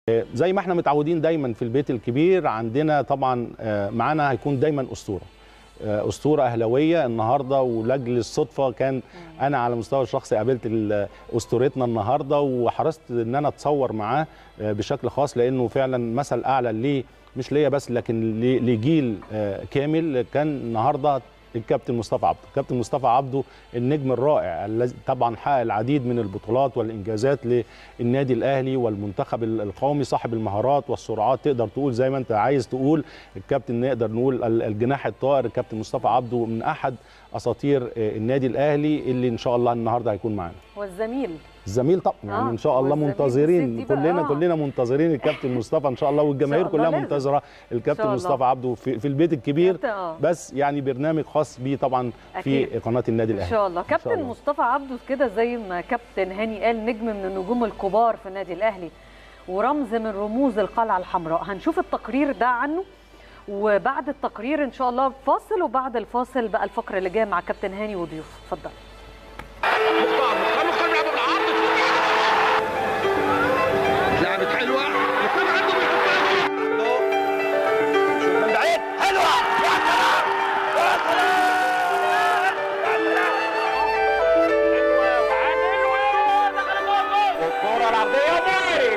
زي ما احنا متعودين دايما في البيت الكبير عندنا طبعا معانا هيكون دايما اسطوره اسطوره اهلاويه النهارده ولاجل الصدفه كان انا على المستوى الشخصي قابلت اسطورتنا النهارده وحرصت ان انا اتصور معاه بشكل خاص لانه فعلا مثل اعلى ليه مش ليا بس لكن لجيل كامل كان النهارده الكابتن مصطفى عبده الكابتن مصطفى عبده النجم الرائع الذي طبعا حقق العديد من البطولات والانجازات للنادي الاهلي والمنتخب القومي صاحب المهارات والسرعات تقدر تقول زي ما انت عايز تقول الكابتن نقدر نقول الجناح الطائر الكابتن مصطفى عبده من احد اساطير النادي الاهلي اللي ان شاء الله النهارده هيكون معانا والزميل الزميل طبعا يعني ان شاء الله منتظرين كلنا آه. كلنا منتظرين الكابتن مصطفى ان شاء الله والجماهير كلها منتظره الكابتن مصطفى عبده في, في البيت الكبير آه. بس يعني برنامج خاص بيه طبعا أكيد. في قناه النادي الاهلي ان شاء الله كابتن الله. مصطفى عبده كده زي ما كابتن هاني قال نجم من النجوم الكبار في النادي الاهلي ورمز من رموز القلعه الحمراء هنشوف التقرير ده عنه وبعد التقرير ان شاء الله فاصل وبعد الفاصل بقى الفقره اللي جايه مع كابتن هاني وضيوفه اتفضل مختار مختار مختار بيلعب بالعرض لعبت حلوه مختار عنده بيحطها شوط من بعيد حلوه يا سلام يا سلام والكره العرضيه ماري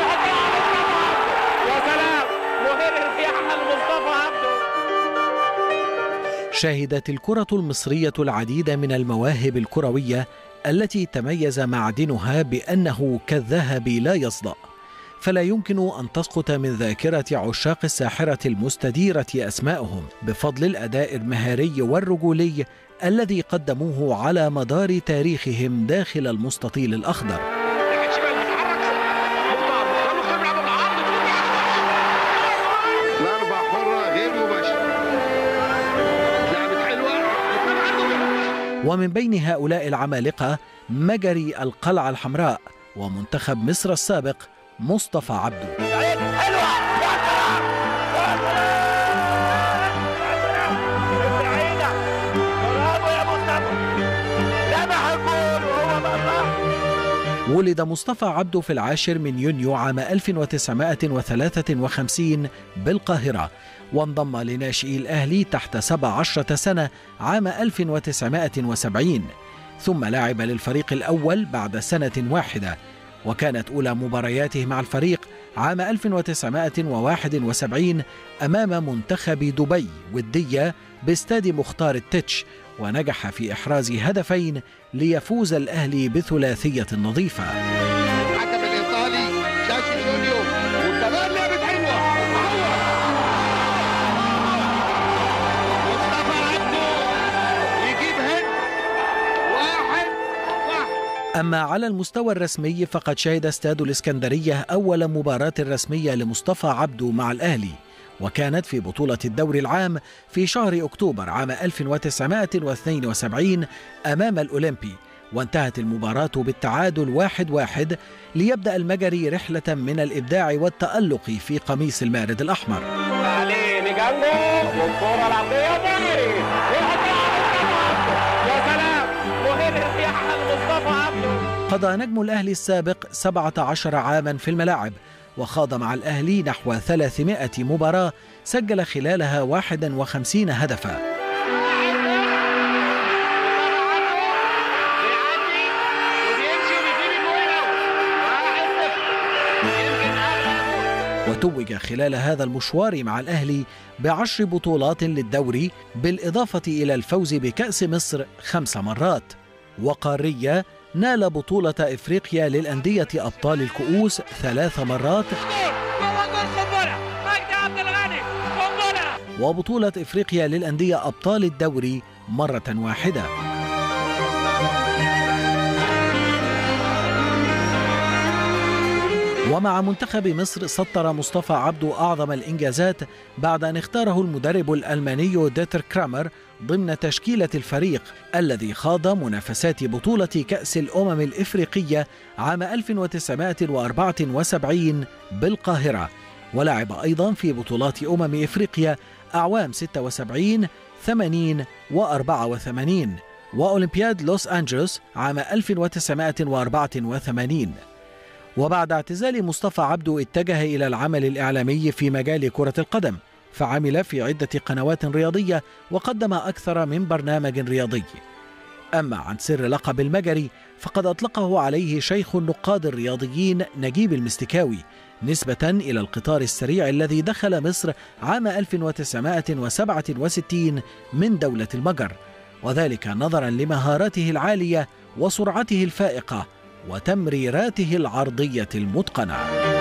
يا سلام مهر يحمل مصطفى عبده شهدت الكرة المصرية العديد من المواهب الكروية التي تميز معدنها بأنه كالذهب لا يصدأ فلا يمكن أن تسقط من ذاكرة عشاق الساحرة المستديرة أسماءهم بفضل الأداء المهاري والرجولي الذي قدموه على مدار تاريخهم داخل المستطيل الأخضر ومن بين هؤلاء العمالقة مجري القلعة الحمراء ومنتخب مصر السابق مصطفى عبده ولد مصطفى عبده في العاشر من يونيو عام 1953 بالقاهرة وانضم لناشئي الأهلي تحت 17 سنة عام 1970 ثم لعب للفريق الأول بعد سنة واحدة وكانت أولى مبارياته مع الفريق عام 1971 أمام منتخب دبي ودية باستاد مختار التتش ونجح في إحراز هدفين ليفوز الأهلي بثلاثية نظيفة الحكم الإيطالي شاشي جونيو وكمان لعبت حلوة مصطفى عبده يجيب هيد واحد واحد أما على المستوى الرسمي فقد شهد استاد الإسكندرية أول مباراة رسمية لمصطفى عبده مع الأهلي وكانت في بطولة الدوري العام في شهر أكتوبر عام 1972 أمام الأولمبي وانتهت المباراة بالتعادل واحد واحد ليبدأ المجري رحلة من الإبداع والتألق في قميص المارد الأحمر علي نجانجو والكرة العرضية ماري يا سلام مهر يحمل مصطفى عبده قضى نجم الأهلي السابق 17 عاما في الملاعب وخاض مع الأهلي نحو 300 مباراة سجل خلالها 51 هدفا وتوج خلال هذا المشوار مع الأهلي بعشر بطولات للدوري بالإضافة إلى الفوز بكأس مصر خمس مرات وقارية نال بطولة إفريقيا للأندية أبطال الكؤوس ثلاث مرات وبطولة إفريقيا للأندية أبطال الدوري مرة واحدة ومع منتخب مصر سطر مصطفى عبده أعظم الإنجازات بعد أن اختاره المدرب الألماني ديتر كرامر ضمن تشكيلة الفريق الذي خاض منافسات بطولة كأس الأمم الإفريقية عام 1974 بالقاهرة ولعب أيضا في بطولات أمم إفريقيا أعوام 76 80 و84 وأولمبياد لوس أنجلوس عام 1984 وبعد اعتزال مصطفى عبده اتجه إلى العمل الإعلامي في مجال كرة القدم فعمل في عدة قنوات رياضية وقدم أكثر من برنامج رياضي أما عن سر لقب المجري فقد أطلقه عليه شيخ النقاد الرياضيين نجيب المستكاوي نسبة إلى القطار السريع الذي دخل مصر عام 1967 من دولة المجر وذلك نظرا لمهاراته العالية وسرعته الفائقة وتمريراته العرضية المتقنة